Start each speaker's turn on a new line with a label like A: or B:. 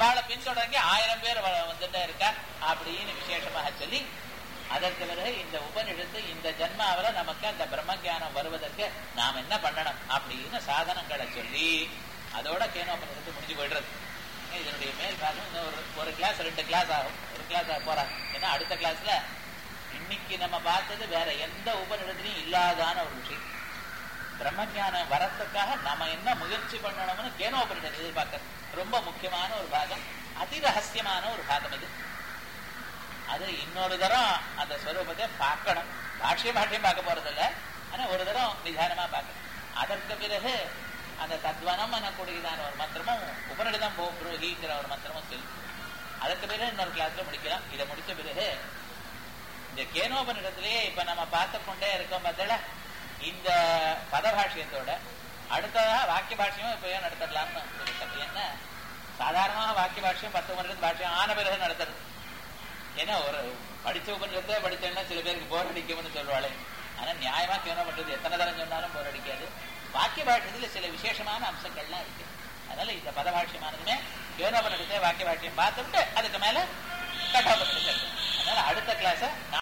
A: அவளை பின்தொடங்கி ஆயிரம் பேர் வ- வந்துட்டே இருக்கா அப்படின்னு விசேஷமாக சொல்லி அதற்கு பிறகு இந்த உபனிஷத்து இந்த ஜென்மாவில நமக்கு அந்த பிரம்ம ஞானம் வருவதற்கு நாம் என்ன பண்ணணும் அப்படின்னு சாதனங்களை சொல்லி அதோட கேனோபனிஷத்து முடிஞ்சு போயிடுறது இதனுடைய மேல் பாகம் இன்னும் ஒரு ஒரு கிளாஸ் ரெண்டு கிளாஸ் ஆகும் ஒரு கிளாஸ் போறாங்க ஏன்னா அடுத்த கிளாஸ்ல இன்னைக்கு நம்ம பார்த்தது வேற எந்த உபநிடத்திலையும் இல்லாதான ஒரு விஷயம் பிரம்மஞானம் வரத்துக்காக நம்ம என்ன முயற்சி பண்ணணும்னு கேனோபனிஷன் எதிர்பார்க்கறது ரொம்ப முக்கியமான ஒரு பாகம் அதி ரகசியமான ஒரு பாகம் இது அது இன்னொரு தரம் அந்த ஸ்வரூபத்தை பார்க்கணும் பாஷ்ய பாஷ்யம் பார்க்க போறதில்ல ஆனா ஒரு தரம் நிதானமா பார்க்கணும் அதற்கு பிறகு அந்த தத்வனம் எனக்கூடியதான ஒரு மந்திரமும் உபனிடம் போகிற ஒரு மந்திரமும் சொல்லி அதற்கு பிறகு இன்னொரு கிளாஸ்ல முடிக்கலாம் இதை முடிச்ச பிறகு இந்த கேனோபனிடத்திலேயே இப்ப நம்ம பார்த்து கொண்டே இருக்கோம் பார்த்தல இந்த பதபாஷ்யத்தோட அடுத்ததாக வாக்கிய பாஷ்யமும் இப்ப ஏன் நடத்தலாம்னு சொல்லிட்டேன் என்ன சாதாரணமாக வாக்கிய பாஷ்யம் பத்து வருடத்து பாஷ்யம் ஆன பிறகு நடத்துறது ஏன்னா ஒரு படிச்ச உபநிஷத்தை படிச்சேன்னா சில பேருக்கு போர் அடிக்கும்னு சொல்லுவாளே ஆனா நியாயமா கேன பண்றது எத்தனை தரம் சொன்னாலும் போர் அடிக்காது வாக்கிய பாஷ்யத்துல சில விசேஷமான அம்சங்கள்லாம் இருக்கு அதனால இந்த பதபாஷ்யமானதுமே கேனோபனிடத்தை வாக்கிய பாஷ்யம் பார்த்துட்டு அதுக்கு மேல கட்டாபனிஷத்தை அதனால அடுத்த கிளாஸ